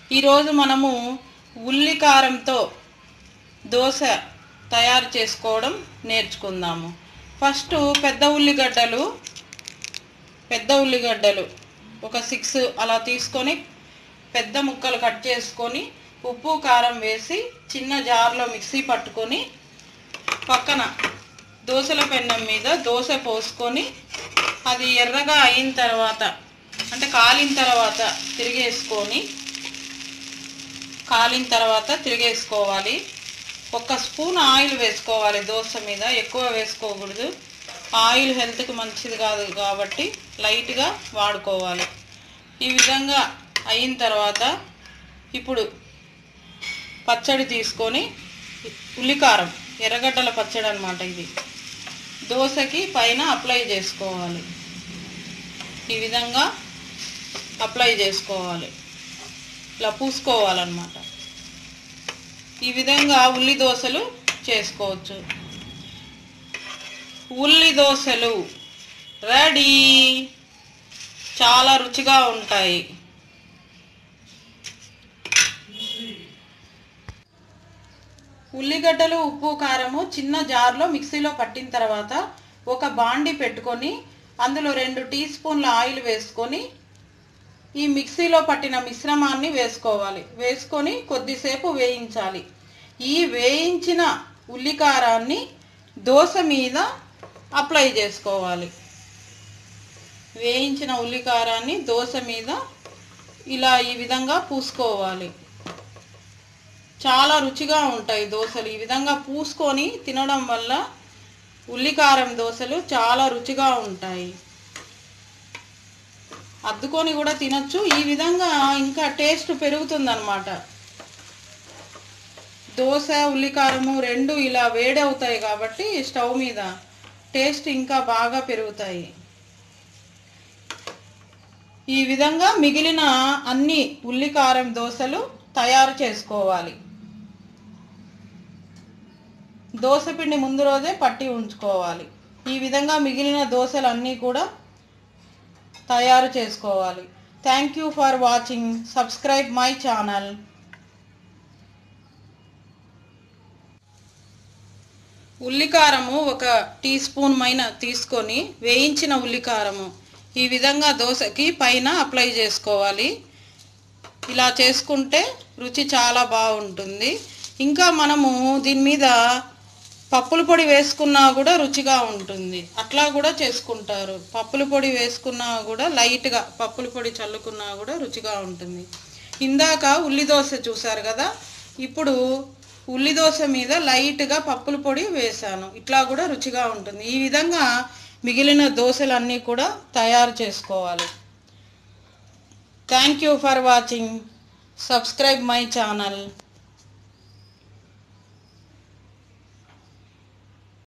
ఈరోజు మనము ఉల్లి కారంతో దోశ తయారు చేసుకోవడం నేర్చుకుందాము ఫస్ట్ పెద్ద ఉల్లిగడ్డలు పెద్ద ఉల్లిగడ్డలు ఒక సిక్స్ అలా తీసుకొని పెద్ద ముక్కలు కట్ చేసుకొని ఉప్పు కారం వేసి చిన్న జార్లో మిక్సీ పట్టుకొని పక్కన దోశల పెన్నం మీద దోశ పోసుకొని అది ఎర్రగా అయిన తర్వాత అంటే కాలిన తర్వాత తిరిగేసుకొని కాలిన తర్వాత తిరిగేసుకోవాలి ఒక స్పూన్ ఆయిల్ వేసుకోవాలి దోశ మీద ఎక్కువ వేసుకోకూడదు ఆయిల్ హెల్త్కి మంచిది కాదు కాబట్టి లైట్గా వాడుకోవాలి ఈ విధంగా అయిన తర్వాత ఇప్పుడు పచ్చడి తీసుకొని ఉల్లికారం ఎర్రగడ్డల పచ్చడి అనమాట ఇది దోశకి పైన అప్లై చేసుకోవాలి ఈ విధంగా అప్లై చేసుకోవాలి ఇలా పూసుకోవాలన్నమాట ఈ విధంగా ఉల్లి దోశలు చేసుకోవచ్చు ఉల్లి దోశలు రెడీ చాలా రుచిగా ఉంటాయి ఉల్లిగడ్డలు ఉప్పు కారము చిన్న జార్లో మిక్సీలో పట్టిన తర్వాత ఒక బాండి పెట్టుకొని అందులో రెండు టీ స్పూన్ల ఆయిల్ వేసుకొని ఈ మిక్సీలో పట్టిన మిశ్రమాన్ని వేసుకోవాలి వేసుకొని కొద్దిసేపు వేయించాలి ఈ వేయించిన ఉల్లికారాన్ని దోశ మీద అప్లై చేసుకోవాలి వేయించిన ఉల్లికారాన్ని దోశ మీద ఇలా ఈ విధంగా పూసుకోవాలి చాలా రుచిగా ఉంటాయి దోశలు ఈ విధంగా పూసుకొని తినడం వల్ల ఉల్లికారం దోశలు చాలా రుచిగా ఉంటాయి అద్దుకొని కూడా తినొచ్చు ఈ విధంగా ఇంకా టేస్ట్ పెరుగుతుందన్నమాట దోశ ఉల్లికారము రెండు ఇలా వేడవుతాయి కాబట్టి స్టవ్ మీద టేస్ట్ ఇంకా బాగా పెరుగుతాయి ఈ విధంగా మిగిలిన అన్ని ఉల్లికారం దోశలు తయారు చేసుకోవాలి దోశ పిండి ముందు రోజే పట్టి ఉంచుకోవాలి ఈ విధంగా మిగిలిన దోశలు అన్నీ కూడా తయారు చేసుకోవాలి thank you for watching subscribe my channel ఉల్లికారము ఒక టీ స్పూన్ మైన తీసుకొని వేయించిన ఉల్లికారము ఈ విధంగా దోశకి పైన అప్లై చేసుకోవాలి ఇలా చేసుకుంటే రుచి చాలా బాగుంటుంది ఇంకా మనము దీని మీద పప్పుల పొడి వేసుకున్నా కూడా రుచిగా ఉంటుంది అట్లా కూడా చేసుకుంటారు పప్పుల పొడి వేసుకున్నా కూడా లైట్గా పప్పుల పొడి చల్లుకున్నా కూడా రుచిగా ఉంటుంది ఇందాక ఉల్లి దోశ చూసారు కదా ఇప్పుడు ఉల్లి దోశ మీద లైట్గా పప్పుల పొడి వేసాను ఇట్లా కూడా రుచిగా ఉంటుంది ఈ విధంగా మిగిలిన దోశలన్నీ కూడా తయారు చేసుకోవాలి thank you for watching subscribe my channel